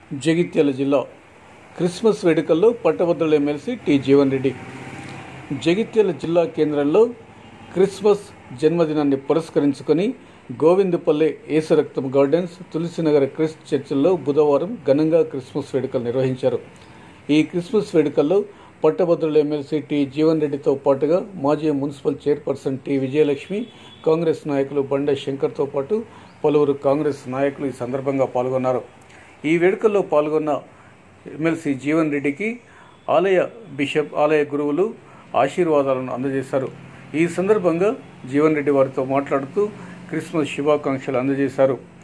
జగిత్యాల జిల్లా క్రిస్మస్ వేడుకల్లో పట్టభద్రుల ఎమ్మెల్సీ టి జీవన్ రెడ్డి జగిత్యాల జిల్లా కేంద్రంలో క్రిస్మస్ జన్మదినాన్ని పురస్కరించుకొని గోవిందపల్లె ఏసురక్తం గార్డెన్స్ తులసినగర్ క్రిస్ట్ చర్చిల్లో బుధవారం ఘనంగా క్రిస్మస్ వేడుకలు నిర్వహించారు ఈ క్రిస్మస్ వేడుకల్లో పట్టభద్రుల ఎమ్మెల్సీ టి జీవన్ రెడ్డితో పాటుగా మాజీ municipal chairperson T Vijayalakshmi Congress నాయకులు బండ శంకర్తో పాటు పలువురు కాంగ్రెస్ నాయకులు ఈ సందర్భంగా పాల్గొన్నారు ఈ వేడుకల్లో పాల్గొన్న ఎమ్మెల్సీ జీవన్ రెడ్డికి ఆలయ బిషప్ ఆలయ గురువులు ఆశీర్వాదాలను అందజేశారు ఈ సందర్భంగా జీవన్ రెడ్డి వారితో మాట్లాడుతూ క్రిస్మస్ శుభాకాంక్షలు అందజేశారు